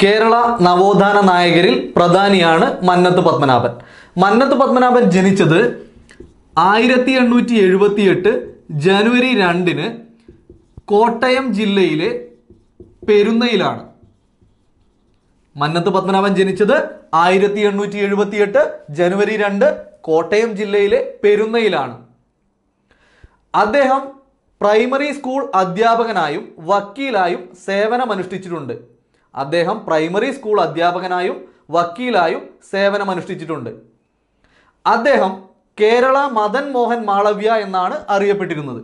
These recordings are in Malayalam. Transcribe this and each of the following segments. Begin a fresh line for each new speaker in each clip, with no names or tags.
കേരള നവോത്ഥാന നായകരിൽ പ്രധാനിയാണ് മന്നത്ത് പത്മനാഭൻ മന്നത്ത് പത്മനാഭൻ ജനിച്ചത് ആയിരത്തി എണ്ണൂറ്റി എഴുപത്തി എട്ട് ജനുവരി രണ്ടിന് കോട്ടയം ജില്ലയിലെ പെരുന്നയിലാണ് മന്നത്ത് പത്മനാഭൻ ജനിച്ചത് ആയിരത്തി എണ്ണൂറ്റി എഴുപത്തി എട്ട് ജനുവരി രണ്ട് കോട്ടയം ജില്ലയിലെ പെരുന്നയിലാണ് അദ്ദേഹം പ്രൈമറി സ്കൂൾ അധ്യാപകനായും വക്കീലായും സേവനമനുഷ്ഠിച്ചിട്ടുണ്ട് അദ്ദേഹം പ്രൈമറി സ്കൂൾ അധ്യാപകനായും വക്കീലായും സേവനമനുഷ്ഠിച്ചിട്ടുണ്ട് അദ്ദേഹം കേരള മദൻ മോഹൻ മാളവ്യ എന്നാണ് അറിയപ്പെട്ടിരുന്നത്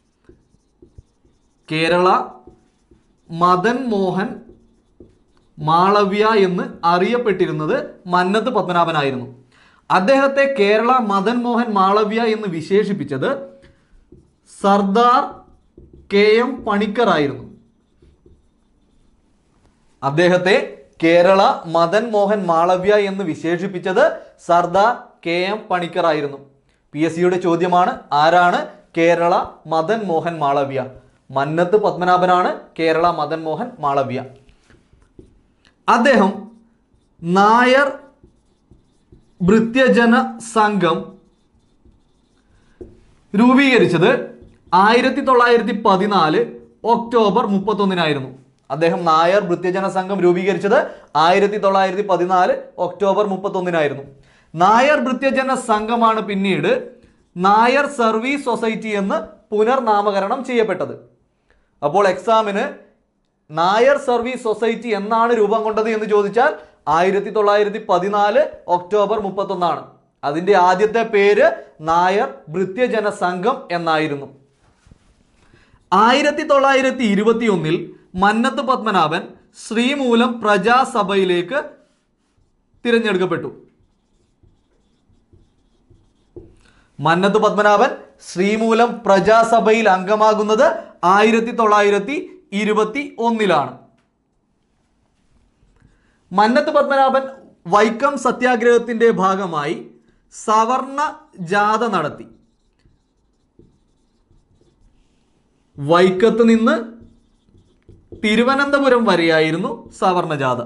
കേരള മദൻ മോഹൻ മാളവ്യ എന്ന് അറിയപ്പെട്ടിരുന്നത് മന്നത്ത് പത്മനാഭനായിരുന്നു അദ്ദേഹത്തെ കേരള മദൻ മോഹൻ മാളവ്യ എന്ന് വിശേഷിപ്പിച്ചത് സർദാർ കെ എം പണിക്കർ ആയിരുന്നു അദ്ദേഹത്തെ കേരള മദൻ മോഹൻ മാളവ്യ എന്ന് വിശേഷിപ്പിച്ചത് സർദാർ കെ എം പണിക്കർ ആയിരുന്നു പി എസ് സിയുടെ ചോദ്യമാണ് ആരാണ് കേരള മദൻ മോഹൻ മാളവ്യ മന്നത്ത് പത്മനാഭനാണ് കേരള മദൻ മോഹൻ മാളവ്യ അദ്ദേഹം നായർ ഭൃത്യജന സംഘം രൂപീകരിച്ചത് ആയിരത്തി തൊള്ളായിരത്തി പതിനാല് ഒക്ടോബർ മുപ്പത്തൊന്നിനായിരുന്നു അദ്ദേഹം നായർ ഭൃത്യജന സംഘം രൂപീകരിച്ചത് ആയിരത്തി തൊള്ളായിരത്തി പതിനാല് ഒക്ടോബർ മുപ്പത്തൊന്നിനായിരുന്നു നായർ ഭൃത്യജന സംഘമാണ് പിന്നീട് നായർ സർവീസ് സൊസൈറ്റി എന്ന് പുനർനാമകരണം ചെയ്യപ്പെട്ടത് അപ്പോൾ എക്സാമിന് നായർ സർവീസ് സൊസൈറ്റി എന്നാണ് രൂപം കൊണ്ടത് എന്ന് ചോദിച്ചാൽ ആയിരത്തി തൊള്ളായിരത്തി പതിനാല് ഒക്ടോബർ മുപ്പത്തൊന്നാണ് അതിന്റെ ആദ്യത്തെ പേര് നായർ ഭൃത്യജന സംഘം എന്നായിരുന്നു ആയിരത്തി തൊള്ളായിരത്തി ഇരുപത്തി ഒന്നിൽ മന്നത്ത് പത്മനാഭൻ ശ്രീമൂലം പ്രജാസഭയിലേക്ക് തിരഞ്ഞെടുക്കപ്പെട്ടു മന്നത്ത് പത്മനാഭൻ ശ്രീമൂലം പ്രജാസഭയിൽ അംഗമാകുന്നത് ആയിരത്തി തൊള്ളായിരത്തി ഇരുപത്തി ഒന്നിലാണ് മന്നത്ത് പത്മനാഭൻ വൈക്കം സത്യാഗ്രഹത്തിന്റെ ഭാഗമായി സവർണ ജാഥ നടത്തി വൈക്കത്ത് നിന്ന് തിരുവനന്തപുരം വരെയായിരുന്നു സവർണ ജാഥ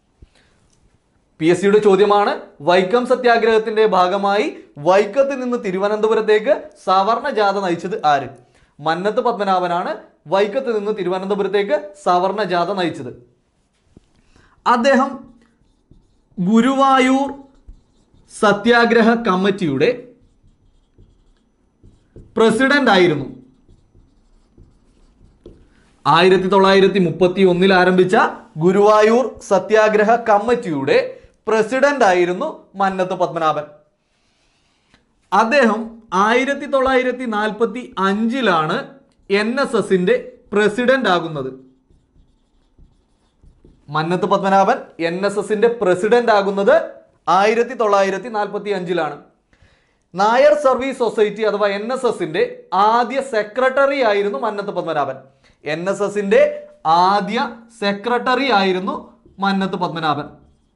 പി എസ് സിയുടെ ചോദ്യമാണ് വൈക്കം സത്യാഗ്രഹത്തിന്റെ ഭാഗമായി വൈക്കത്ത് നിന്ന് തിരുവനന്തപുരത്തേക്ക് സവർണ ജാഥ നയിച്ചത് ആര് മന്നത്ത് പത്മനാഭനാണ് വൈക്കത്ത് നിന്ന് തിരുവനന്തപുരത്തേക്ക് സവർണ ജാഥ നയിച്ചത് അദ്ദേഹം ഗുരുവായൂർ സത്യാഗ്രഹ കമ്മിറ്റിയുടെ പ്രസിഡന്റ് ആയിരുന്നു ആയിരത്തി തൊള്ളായിരത്തി മുപ്പത്തി ഒന്നിൽ ആരംഭിച്ച ഗുരുവായൂർ സത്യാഗ്രഹ കമ്മിറ്റിയുടെ പ്രസിഡന്റ് ആയിരുന്നു മന്നത്ത് പത്മനാഭൻ അദ്ദേഹം ആയിരത്തി തൊള്ളായിരത്തി നാൽപ്പത്തി അഞ്ചിലാണ് എൻ എസ് എസിന്റെ പ്രസിഡന്റ് ആകുന്നത് മന്നത്ത് പത്മനാഭൻ എൻ എസ് എസിന്റെ പ്രസിഡന്റ് ആകുന്നത് ആയിരത്തി തൊള്ളായിരത്തി നാൽപ്പത്തി അഞ്ചിലാണ് നായർ സർവീസ് സൊസൈറ്റി അഥവാ എൻ എസ് എസിന്റെ ആദ്യ സെക്രട്ടറി ആയിരുന്നു മന്നത്ത് പത്മനാഭൻ എൻ എസ് എസിന്റെ ആദ്യ സെക്രട്ടറി ആയിരുന്നു മന്നത്ത് പത്മനാഭൻ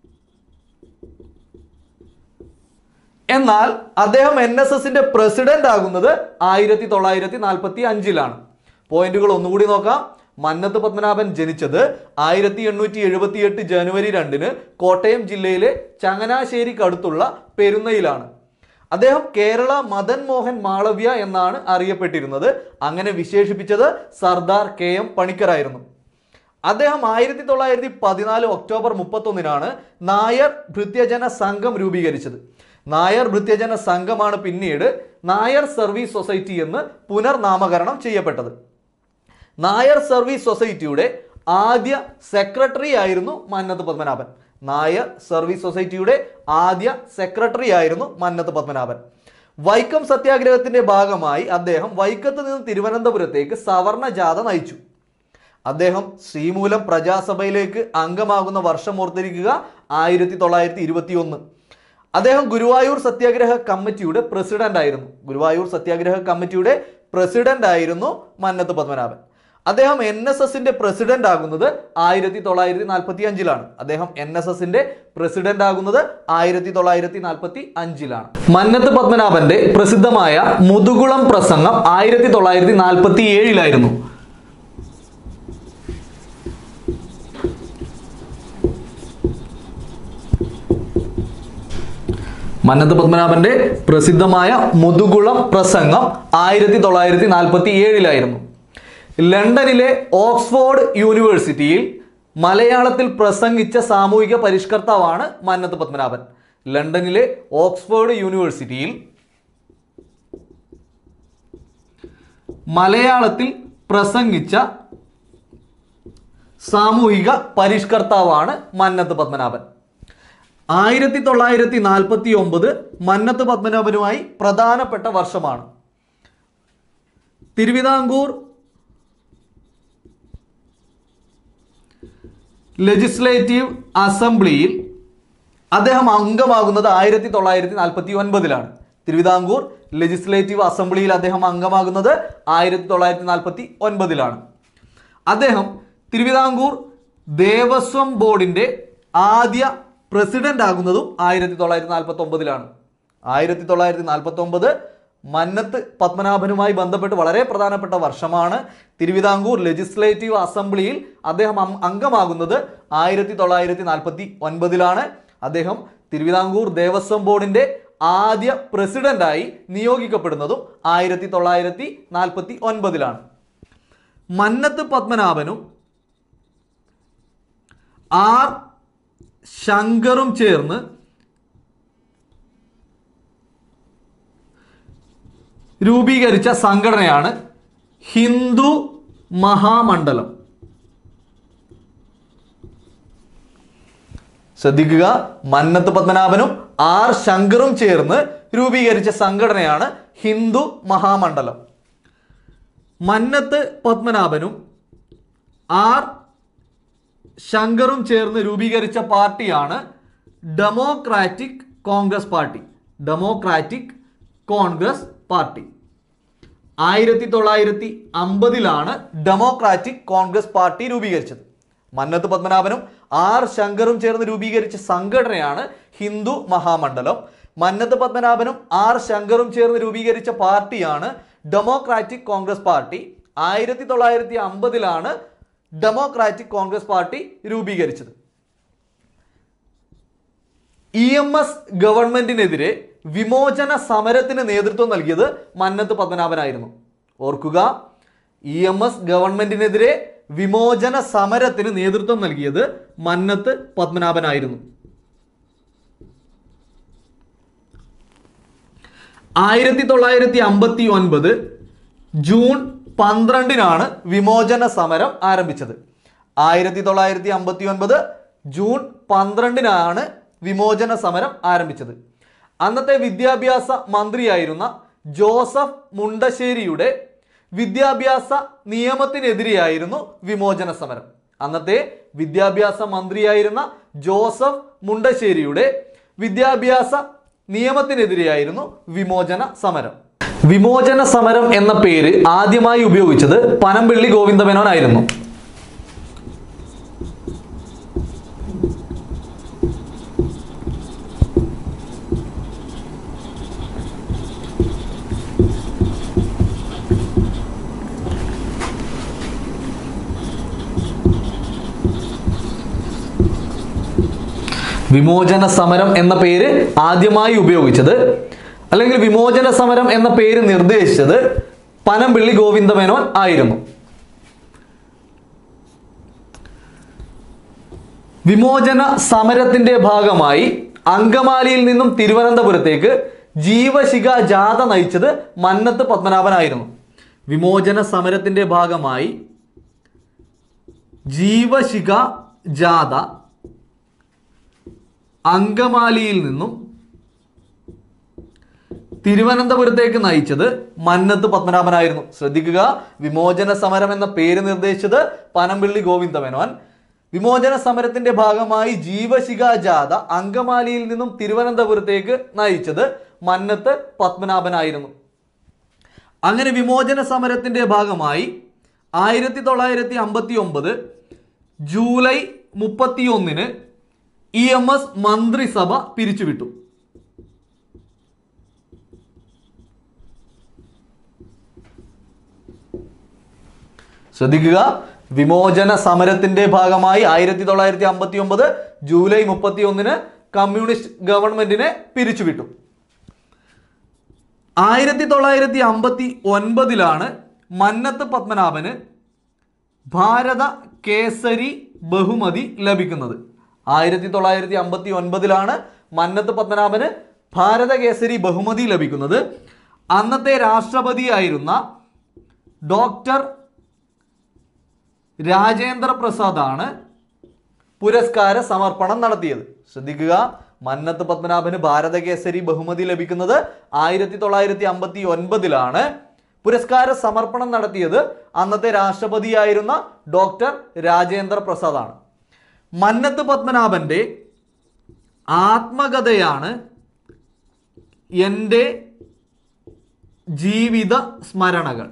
എന്നാൽ അദ്ദേഹം എൻ എസ് എസിന്റെ പ്രസിഡന്റ് ആകുന്നത് ആയിരത്തി തൊള്ളായിരത്തി നാൽപ്പത്തി അഞ്ചിലാണ് പോയിന്റുകൾ ഒന്നുകൂടി നോക്കാം മന്നത്ത് പത്മനാഭൻ ജനിച്ചത് ആയിരത്തി എണ്ണൂറ്റി എഴുപത്തി എട്ട് ജനുവരി രണ്ടിന് കോട്ടയം ജില്ലയിലെ ചങ്ങനാശ്ശേരിക്കടുത്തുള്ള പെരുന്നയിലാണ് അദ്ദേഹം കേരള മദൻ മോഹൻ മാളവ്യ എന്നാണ് അറിയപ്പെട്ടിരുന്നത് അങ്ങനെ വിശേഷിപ്പിച്ചത് സർദാർ കെ എം പണിക്കറായിരുന്നു അദ്ദേഹം ആയിരത്തി തൊള്ളായിരത്തി പതിനാല് ഒക്ടോബർ മുപ്പത്തൊന്നിനാണ് നായർ ഭൃത്യജന സംഘം രൂപീകരിച്ചത് നായർ ഭൃത്യജന സംഘമാണ് പിന്നീട് നായർ സർവീസ് സൊസൈറ്റി എന്ന് പുനർനാമകരണം ചെയ്യപ്പെട്ടത് നായർ സർവീസ് സൊസൈറ്റിയുടെ ആദ്യ സെക്രട്ടറി ആയിരുന്നു മന്നത്ത് പത്മനാഭൻ നായർ സർവീസ് സൊസൈറ്റിയുടെ ആദ്യ സെക്രട്ടറി ആയിരുന്നു മന്നത്ത് പത്മനാഭൻ വൈക്കം സത്യാഗ്രഹത്തിന്റെ ഭാഗമായി അദ്ദേഹം വൈക്കത്ത് നിന്ന് തിരുവനന്തപുരത്തേക്ക് സവർണ ജാഥ നയിച്ചു അദ്ദേഹം ശ്രീമൂലം പ്രജാസഭയിലേക്ക് അംഗമാകുന്ന വർഷം ഓർത്തിരിക്കുക ആയിരത്തി തൊള്ളായിരത്തി ഇരുപത്തി ഒന്ന് അദ്ദേഹം ഗുരുവായൂർ സത്യാഗ്രഹ കമ്മിറ്റിയുടെ പ്രസിഡന്റ് ആയിരുന്നു ഗുരുവായൂർ സത്യാഗ്രഹ കമ്മിറ്റിയുടെ പ്രസിഡന്റ് ആയിരുന്നു മന്നത്ത് പത്മനാഭൻ അദ്ദേഹം എൻ എസ് എസിന്റെ പ്രസിഡന്റ് ആകുന്നത് ആയിരത്തി തൊള്ളായിരത്തി നാൽപ്പത്തി അഞ്ചിലാണ് അദ്ദേഹം എൻ എസ് എസിന്റെ പ്രസിഡന്റ് ആകുന്നത് ആയിരത്തി തൊള്ളായിരത്തി നാൽപ്പത്തി അഞ്ചിലാണ് മന്നത്ത് പത്മനാഭന്റെ പ്രസിദ്ധമായ മുതുകുളം പ്രസംഗം ആയിരത്തി തൊള്ളായിരത്തി നാൽപ്പത്തി ഏഴിലായിരുന്നു മന്നത്ത് പത്മനാഭന്റെ പ്രസിദ്ധമായ മുതുകുളം പ്രസംഗം ആയിരത്തി തൊള്ളായിരത്തി നാൽപ്പത്തി ഏഴിലായിരുന്നു ലണ്ടനിലെ ഓക്സ്ഫോർഡ് യൂണിവേഴ്സിറ്റിയിൽ മലയാളത്തിൽ പ്രസംഗിച്ച സാമൂഹിക പരിഷ്കർത്താവാണ് മന്നത്ത് പത്മനാഭൻ ലണ്ടനിലെ ഓക്സ്ഫോർഡ് യൂണിവേഴ്സിറ്റിയിൽ മലയാളത്തിൽ പ്രസംഗിച്ച സാമൂഹിക പരിഷ്കർത്താവാണ് മന്നത്ത് പത്മനാഭൻ ആയിരത്തി തൊള്ളായിരത്തി നാൽപ്പത്തി ഒമ്പത് മന്നത്ത് പത്മനാഭനുമായി പ്രധാനപ്പെട്ട വർഷമാണ് തിരുവിതാംകൂർ ലെജിസ്ലേറ്റീവ് അസംബ്ലിയിൽ അദ്ദേഹം അംഗമാകുന്നത് ആയിരത്തി തൊള്ളായിരത്തി നാൽപ്പത്തി ഒൻപതിലാണ് തിരുവിതാംകൂർ ലെജിസ്ലേറ്റീവ് അസംബ്ലിയിൽ അദ്ദേഹം അംഗമാകുന്നത് ആയിരത്തി തൊള്ളായിരത്തി നാൽപ്പത്തി ഒൻപതിലാണ് അദ്ദേഹം തിരുവിതാംകൂർ ദേവസ്വം ബോർഡിന്റെ ആദ്യ പ്രസിഡന്റ് ആകുന്നതും ആയിരത്തി തൊള്ളായിരത്തി നാൽപ്പത്തി ഒമ്പതിലാണ് ആയിരത്തി തൊള്ളായിരത്തി നാൽപ്പത്തി ഒമ്പത് മന്നത്ത് പത്മനാഭനുമായി ബന്ധപ്പെട്ട് വളരെ പ്രധാനപ്പെട്ട വർഷമാണ് തിരുവിതാംകൂർ ലെജിസ്ലേറ്റീവ് അസംബ്ലിയിൽ അദ്ദേഹം അം- അംഗമാകുന്നത് ആയിരത്തി തൊള്ളായിരത്തി നാൽപ്പത്തി ഒൻപതിലാണ് അദ്ദേഹം തിരുവിതാംകൂർ ദേവസ്വം ബോർഡിന്റെ ആദ്യ പ്രസിഡന്റായി നിയോഗിക്കപ്പെടുന്നതും ആയിരത്തി തൊള്ളായിരത്തി നാൽപ്പത്തി ഒൻപതിലാണ് മന്നത്ത് പത്മനാഭനും ആർ ശങ്കറും ചേർന്ന് രൂപീകരിച്ച സംഘടനയാണ് ഹിന്ദു മഹാമണ്ഡലം ശ്രദ്ധിക്കുക മന്നത്ത് പത്മനാഭനും ആർ ശങ്കറും ചേർന്ന് രൂപീകരിച്ച സംഘടനയാണ് ഹിന്ദു മഹാമണ്ഡലം മന്നത്ത് പത്മനാഭനും ആർ ശങ്കറും ചേർന്ന് രൂപീകരിച്ച പാർട്ടിയാണ് ഡെമോക്രാറ്റിക് കോൺഗ്രസ് പാർട്ടി ഡെമോക്രാറ്റിക് കോൺഗ്രസ് പാർട്ടി ആയിരത്തി തൊള്ളായിരത്തി അമ്പതിലാണ് ഡെമോക്രാറ്റിക് കോൺഗ്രസ് പാർട്ടി രൂപീകരിച്ചത് മന്നത്ത് പത്മനാഭനും ആർ ശങ്കറും ചേർന്ന് രൂപീകരിച്ച സംഘടനയാണ് ഹിന്ദു മഹാമണ്ഡലം മന്നത്ത് പത്മനാഭനും ആർ ശങ്കറും ചേർന്ന് രൂപീകരിച്ച പാർട്ടിയാണ് ഡെമോക്രാറ്റിക് കോൺഗ്രസ് പാർട്ടി ആയിരത്തി തൊള്ളായിരത്തി അമ്പതിലാണ് ഡെമോക്രാറ്റിക് കോൺഗ്രസ് പാർട്ടി രൂപീകരിച്ചത് ഇ എം എസ് ഗവൺമെന്റിനെതിരെ വിമോചന സമരത്തിന് നേതൃത്വം നൽകിയത് മന്നത്ത് പത്മനാഭനായിരുന്നു ഓർക്കുക ഇ എം എസ് ഗവൺമെന്റിനെതിരെ വിമോചന സമരത്തിന് നേതൃത്വം നൽകിയത് മന്നത്ത് പത്മനാഭനായിരുന്നു ആയിരത്തി തൊള്ളായിരത്തി അമ്പത്തി ഒൻപത് ജൂൺ പന്ത്രണ്ടിനാണ് വിമോചന സമരം ആരംഭിച്ചത് ആയിരത്തി തൊള്ളായിരത്തി അമ്പത്തി ഒൻപത് ജൂൺ പന്ത്രണ്ടിനാണ് വിമോചന സമരം ആരംഭിച്ചത് അന്നത്തെ വിദ്യാഭ്യാസ മന്ത്രിയായിരുന്ന ജോസഫ് മുണ്ടശ്ശേരിയുടെ വിദ്യാഭ്യാസ നിയമത്തിനെതിരെയായിരുന്നു വിമോചന സമരം അന്നത്തെ വിദ്യാഭ്യാസ മന്ത്രിയായിരുന്ന ജോസഫ് മുണ്ടശ്ശേരിയുടെ വിദ്യാഭ്യാസ നിയമത്തിനെതിരെയായിരുന്നു വിമോചന സമരം വിമോചന സമരം എന്ന പേര് ആദ്യമായി ഉപയോഗിച്ചത് പനമ്പിള്ളി ഗോവിന്ദമേനോനായിരുന്നു വിമോചന സമരം എന്ന പേര് ആദ്യമായി ഉപയോഗിച്ചത് അല്ലെങ്കിൽ വിമോചന സമരം എന്ന പേര് നിർദ്ദേശിച്ചത് പനമ്പിള്ളി ഗോവിന്ദമേനോൻ ആയിരുന്നു വിമോചന സമരത്തിന്റെ ഭാഗമായി അങ്കമാലിയിൽ നിന്നും തിരുവനന്തപുരത്തേക്ക് ജീവശിഖ ജാഥ നയിച്ചത് മന്നത്ത് പത്മനാഭനായിരുന്നു വിമോചന സമരത്തിന്റെ ഭാഗമായി ജീവശിഖ ജാഥ അങ്കമാലിയിൽ നിന്നും തിരുവനന്തപുരത്തേക്ക് നയിച്ചത് മന്നത്ത് പത്മനാഭനായിരുന്നു ശ്രദ്ധിക്കുക വിമോചന സമരം എന്ന പേര് നിർദ്ദേശിച്ചത് പനമ്പിള്ളി ഗോവിന്ദമേനോൻ വിമോചന സമരത്തിന്റെ ഭാഗമായി ജീവശിഖ ജാഥ അങ്കമാലിയിൽ നിന്നും തിരുവനന്തപുരത്തേക്ക് നയിച്ചത് മന്നത്ത് പത്മനാഭനായിരുന്നു അങ്ങനെ വിമോചന സമരത്തിന്റെ ഭാഗമായി ആയിരത്തി തൊള്ളായിരത്തി അമ്പത്തി ഒമ്പത് ജൂലൈ മുപ്പത്തി ഒന്നിന് ഇ എം എസ് മന്ത്രിസഭ പിരിച്ചുവിട്ടു ശ്രദ്ധിക്കുക വിമോചന സമരത്തിന്റെ ഭാഗമായി ആയിരത്തി തൊള്ളായിരത്തി അമ്പത്തി ഒമ്പത് ജൂലൈ മുപ്പത്തി ഒന്നിന് കമ്മ്യൂണിസ്റ്റ് ഗവൺമെന്റിനെ പിരിച്ചുവിട്ടു ആയിരത്തി തൊള്ളായിരത്തി അമ്പത്തി ഒൻപതിലാണ് മന്നത്ത് പത്മനാഭന് ഭാരത കേസരി ബഹുമതി ലഭിക്കുന്നത് ആയിരത്തി തൊള്ളായിരത്തി അമ്പത്തി ഒൻപതിലാണ് മന്നത്ത് പത്മനാഭന് ഭാരത കേസരി ബഹുമതി ലഭിക്കുന്നത് അന്നത്തെ രാഷ്ട്രപതിയായിരുന്ന ഡോക്ടർ രാജേന്ദ്ര പ്രസാദാണ് പുരസ്കാര സമർപ്പണം നടത്തിയത് ശ്രദ്ധിക്കുക മന്നത്ത് പത്മനാഭന് ഭാരത കേസരി ബഹുമതി ലഭിക്കുന്നത് ആയിരത്തി തൊള്ളായിരത്തി അമ്പത്തി ഒൻപതിലാണ് പുരസ്കാര സമർപ്പണം നടത്തിയത് അന്നത്തെ രാഷ്ട്രപതിയായിരുന്ന ഡോക്ടർ രാജേന്ദ്ര പ്രസാദാണ് മന്നത്ത് പത്മനാഭന്റെ ആത്മകഥയാണ് എൻ്റെ ജീവിത സ്മരണകൾ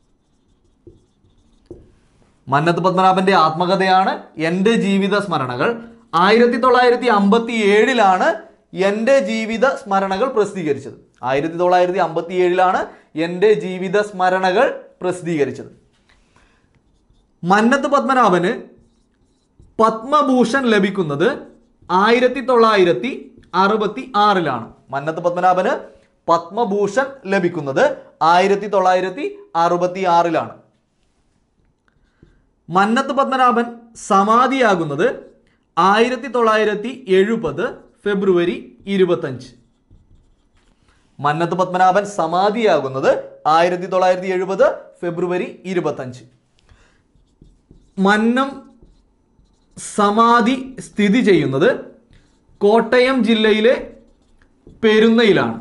മന്നത്ത് പത്മനാഭന്റെ ആത്മകഥയാണ് എൻ്റെ ജീവിത സ്മരണകൾ ആയിരത്തി തൊള്ളായിരത്തി അമ്പത്തി ഏഴിലാണ് എൻ്റെ ജീവിത സ്മരണകൾ പ്രസിദ്ധീകരിച്ചത് ആയിരത്തി തൊള്ളായിരത്തി അമ്പത്തി ഏഴിലാണ് എൻ്റെ ജീവിത സ്മരണകൾ പ്രസിദ്ധീകരിച്ചത് മന്നത്ത് പത്മനാഭന് പത്മഭൂഷൺ ലഭിക്കുന്നത് ആയിരത്തി തൊള്ളായിരത്തി അറുപത്തി ആറിലാണ് മന്നത്ത് പത്മനാഭന് പത്മഭൂഷൺ ലഭിക്കുന്നത് ആയിരത്തി തൊള്ളായിരത്തി അറുപത്തി ആറിലാണ് മന്നത്ത് പത്മനാഭൻ സമാധിയാകുന്നത് ആയിരത്തി തൊള്ളായിരത്തി എഴുപത് ഫെബ്രുവരി ഇരുപത്തഞ്ച് മന്നത്ത് പത്മനാഭൻ സമാധിയാകുന്നത് ആയിരത്തി തൊള്ളായിരത്തി എഴുപത് ഫെബ്രുവരി ഇരുപത്തഞ്ച് മന്നം സമാധി സ്ഥിതി ചെയ്യുന്നത് കോട്ടയം ജില്ലയിലെ പെരുന്നയിലാണ്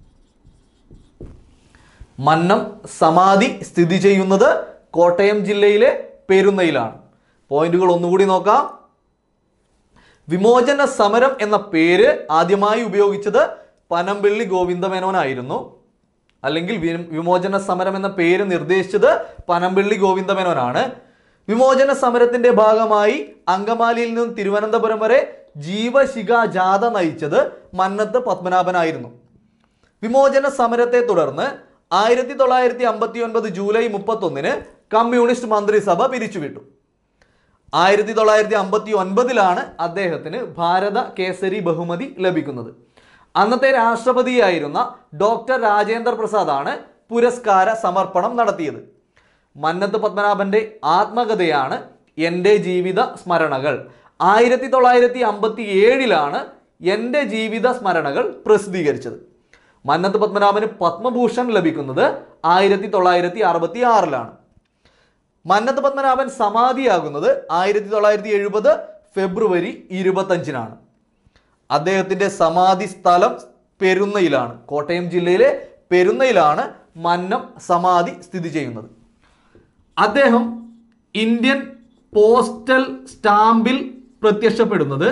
മന്നം സമാധി സ്ഥിതി ചെയ്യുന്നത് കോട്ടയം ജില്ലയിലെ പെരുന്നയിലാണ് പോയിന്റുകൾ ഒന്നുകൂടി നോക്കാം വിമോചന സമരം എന്ന പേര് ആദ്യമായി ഉപയോഗിച്ചത് പനമ്പിള്ളി ഗോവിന്ദമേനോനായിരുന്നു അല്ലെങ്കിൽ വി- വിമോചന സമരം എന്ന പേര് നിർദ്ദേശിച്ചത് പനമ്പിള്ളി ഗോവിന്ദമേനോനാണ് വിമോചന സമരത്തിന്റെ ഭാഗമായി അങ്കമാലിയിൽ നിന്നും തിരുവനന്തപുരം വരെ ജീവശിഖ ജാഥ നയിച്ചത് മന്നത്ത് പത്മനാഭനായിരുന്നു വിമോചന സമരത്തെ തുടർന്ന് ആയിരത്തി തൊള്ളായിരത്തി അമ്പത്തി ഒൻപത് ജൂലൈ മുപ്പത്തൊന്നിന് കമ്മ്യൂണിസ്റ്റ് മന്ത്രിസഭ പിരിച്ചുവിട്ടു ആയിരത്തി തൊള്ളായിരത്തി അമ്പത്തി ഒൻപതിലാണ് അദ്ദേഹത്തിന് ഭാരത കേസരി ബഹുമതി ലഭിക്കുന്നത് അന്നത്തെ രാഷ്ട്രപതിയായിരുന്ന ഡോക്ടർ രാജേന്ദ്ര പ്രസാദാണ് പുരസ്കാര സമർപ്പണം നടത്തിയത് മന്നത്ത് പത്മനാഭന്റെ ആത്മകഥയാണ് എൻ്റെ ജീവിത സ്മരണകൾ ആയിരത്തി തൊള്ളായിരത്തി അമ്പത്തി ഏഴിലാണ് എൻ്റെ ജീവിത സ്മരണകൾ പ്രസിദ്ധീകരിച്ചത് മന്നത്ത് പത്മനാഭന് പത്മഭൂഷൺ ലഭിക്കുന്നത് ആയിരത്തി തൊള്ളായിരത്തി അറുപത്തി ആറിലാണ് മന്നത്ത് പത്മനാഭൻ സമാധിയാകുന്നത് ആയിരത്തി തൊള്ളായിരത്തി എഴുപത് ഫെബ്രുവരി ഇരുപത്തഞ്ചിനാണ് അദ്ദേഹത്തിന്റെ സമാധി സ്ഥലം പെരുന്നയിലാണ് കോട്ടയം ജില്ലയിലെ പെരുന്നയിലാണ് മന്നം സമാധി സ്ഥിതി ചെയ്യുന്നത് അദ്ദേഹം ഇന്ത്യൻ പോസ്റ്റൽ സ്റ്റാമ്പിൽ പ്രത്യക്ഷപ്പെടുന്നത്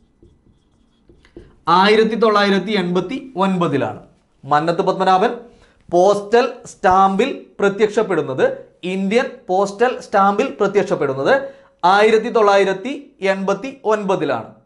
ആയിരത്തി തൊള്ളായിരത്തി എൺപത്തി ഒൻപതിലാണ് മന്നത്ത് പത്മനാഭൻ പോസ്റ്റൽ സ്റ്റാമ്പിൽ പ്രത്യക്ഷപ്പെടുന്നത് ഇന്ത്യൻ പോസ്റ്റൽ സ്റ്റാമ്പിൽ പ്രത്യക്ഷപ്പെടുന്നത് ആയിരത്തി തൊള്ളായിരത്തി എൺപത്തി ഒൻപതിലാണ്